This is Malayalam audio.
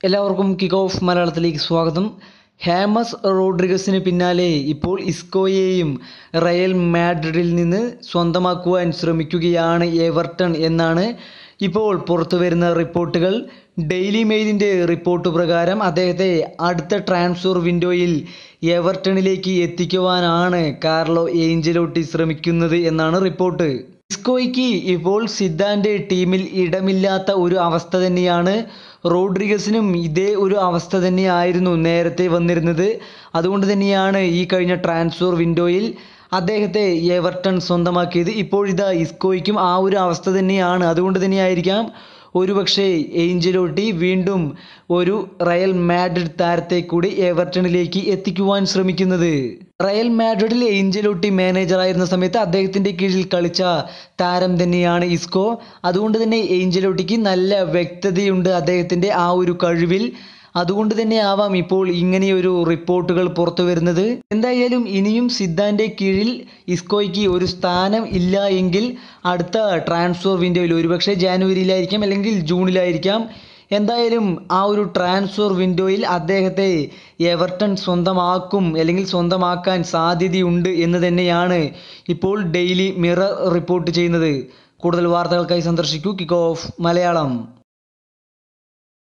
എല്ലാവർക്കും കിക്ക് ഓഫ് മലയാളത്തിലേക്ക് സ്വാഗതം ഹാമസ് റോഡ്രിഗസിന് പിന്നാലെ ഇപ്പോൾ ഇസ്കോയെയും റയൽ മാഡ്രിഡിൽ നിന്ന് സ്വന്തമാക്കുവാൻ ശ്രമിക്കുകയാണ് എവർട്ടൺ എന്നാണ് ഇപ്പോൾ പുറത്തു വരുന്ന റിപ്പോർട്ടുകൾ ഡെയിലി മെയിലിൻ്റെ റിപ്പോർട്ട് പ്രകാരം അദ്ദേഹത്തെ അടുത്ത ട്രാൻസ്ഫർ വിൻഡോയിൽ എവർട്ടണിലേക്ക് എത്തിക്കുവാനാണ് കാർലോ ഏഞ്ചലോട്ടി ശ്രമിക്കുന്നത് എന്നാണ് റിപ്പോർട്ട് ഇസ്കോയ്ക്ക് ഇപ്പോൾ സിദ്ധാൻ്റെ ടീമിൽ ഇടമില്ലാത്ത ഒരു അവസ്ഥ തന്നെയാണ് റോഡ്രിഗസിനും ഇതേ ഒരു അവസ്ഥ തന്നെയായിരുന്നു നേരത്തെ വന്നിരുന്നത് അതുകൊണ്ട് തന്നെയാണ് ഈ കഴിഞ്ഞ ട്രാൻസ്ഫർ വിൻഡോയിൽ അദ്ദേഹത്തെ എവർട്ടൺ സ്വന്തമാക്കിയത് ഇപ്പോഴിതാ ഇസ്കോയ്ക്കും ആ ഒരു അവസ്ഥ തന്നെയാണ് അതുകൊണ്ട് തന്നെയായിരിക്കാം ഒരുപക്ഷെ ഏഞ്ചലോട്ടി വീണ്ടും ഒരു റയൽ മാഡ്രിഡ് താരത്തെ കൂടി എവർട്ടണിലേക്ക് എത്തിക്കുവാൻ ശ്രമിക്കുന്നത് റയൽ മാഡ്രിഡിൽ ഏഞ്ചലോട്ടി മാനേജറായിരുന്ന സമയത്ത് അദ്ദേഹത്തിൻ്റെ കീഴിൽ കളിച്ച താരം തന്നെയാണ് ഇസ്കോ അതുകൊണ്ട് തന്നെ ഏഞ്ചലോട്ടിക്ക് നല്ല വ്യക്തതയുണ്ട് അദ്ദേഹത്തിൻ്റെ ആ ഒരു കഴിവിൽ അതുകൊണ്ട് തന്നെ ആവാം ഇപ്പോൾ ഇങ്ങനെയൊരു റിപ്പോർട്ടുകൾ പുറത്തു വരുന്നത് എന്തായാലും ഇനിയും സിദ്ധാൻ്റെ കീഴിൽ ഇസ്കോയ്ക്ക് ഒരു സ്ഥാനം ഇല്ല എങ്കിൽ അടുത്ത ട്രാൻസ്ഫർ വിൻഡോയിൽ ഒരുപക്ഷെ ജാനുവരിയിലായിരിക്കാം അല്ലെങ്കിൽ ജൂണിലായിരിക്കാം എന്തായാലും ആ ഒരു ട്രാൻസ്ഫർ വിൻഡോയിൽ അദ്ദേഹത്തെ എവർട്ടൺ സ്വന്തമാക്കും അല്ലെങ്കിൽ സ്വന്തമാക്കാൻ സാധ്യതയുണ്ട് എന്ന് തന്നെയാണ് ഇപ്പോൾ ഡെയിലി മിറർ റിപ്പോർട്ട് ചെയ്യുന്നത് കൂടുതൽ വാർത്തകൾക്കായി സന്ദർശിക്കൂ കിക്ക് ഓഫ് മലയാളം